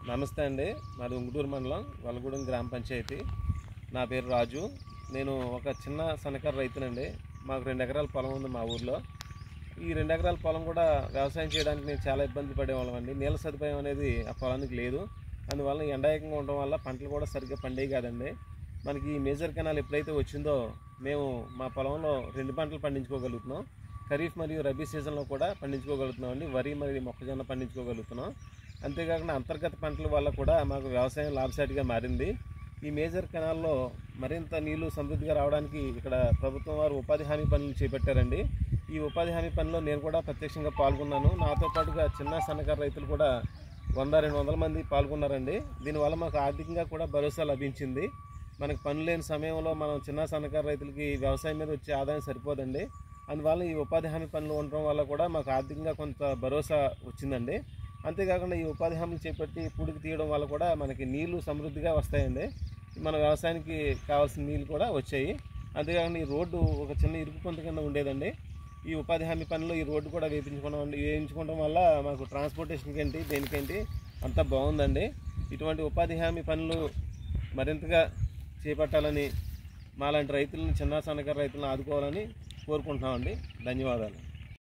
నమస్తే అండి మాది ఉంగుటూరు మండలం వలగూడెం గ్రామ పంచాయతీ నా పేరు రాజు నేను ఒక చిన్న సన్నకారు రైతునండి మాకు రెండు ఎకరాల పొలం ఉంది మా ఊర్లో ఈ రెండు ఎకరాల పొలం కూడా వ్యవసాయం చేయడానికి నేను చాలా ఇబ్బంది పడేవాళ్ళం అండి నీళ్ళ సదుపాయం అనేది ఆ పొలానికి లేదు అందువల్ల ఎండాయకంగా ఉండడం వల్ల పంటలు కూడా సరిగ్గా పండేవి కాదండి మనకి ఈ మేజర్ కెనాల్ ఎప్పుడైతే వచ్చిందో మేము మా పొలంలో రెండు పంటలు పండించుకోగలుగుతున్నాం ఖరీఫ్ మరియు రబీ సీజన్లో కూడా పండించుకోగలుగుతున్నాం అండి వరి మరియు మొక్కజొన్న పండించుకోగలుగుతున్నాం అంతేకాకుండా అంతర్గత పంటల వల్ల కూడా మాకు వ్యవసాయం లాభసాటిగా మారింది ఈ మేజర్ కెనాల్లో మరింత నీళ్లు సమృద్ధిగా రావడానికి ఇక్కడ ప్రభుత్వం వారు ఉపాధి హామీ పనులు చేపట్టారండి ఈ ఉపాధి హామీ పనిలో నేను కూడా ప్రత్యక్షంగా పాల్గొన్నాను నాతో పాటుగా చిన్న సన్నకారు రైతులు కూడా వంద రెండు వందల మంది పాల్గొన్నారండి దీనివల్ల మాకు ఆర్థికంగా కూడా భరోసా లభించింది మనకు పనులు లేని సమయంలో మనం చిన్న సన్నకారు రైతులకి వ్యవసాయం మీద వచ్చే ఆదాయం సరిపోదండి అందువల్ల ఈ ఉపాధి హామీ పనులు ఉండటం వల్ల కూడా మాకు ఆర్థికంగా కొంత భరోసా వచ్చిందండి అంతేకాకుండా ఈ ఉపాధి హామీలు చేపట్టి పూడికి తీయడం వల్ల కూడా మనకి నీళ్లు సమృద్ధిగా వస్తాయండి మన వ్యవసాయానికి కావాల్సిన నీళ్ళు కూడా వచ్చాయి అంతేకాకుండా ఈ రోడ్డు ఒక చిన్న ఇరుకు పొంత కింద ఉండేదండి ఈ ఉపాధి హామీ పనులు ఈ రోడ్డు కూడా వేయించుకోవడం వేయించుకోవడం వల్ల మాకు ట్రాన్స్పోర్టేషన్కి ఏంటి దేనికేంటి అంతా బాగుందండి ఇటువంటి ఉపాధి హామీ పనులు మరింతగా చేపట్టాలని మాలాంటి రైతులను చిన్న సన్నకారు రైతులను ఆదుకోవాలని కోరుకుంటున్నామండి ధన్యవాదాలు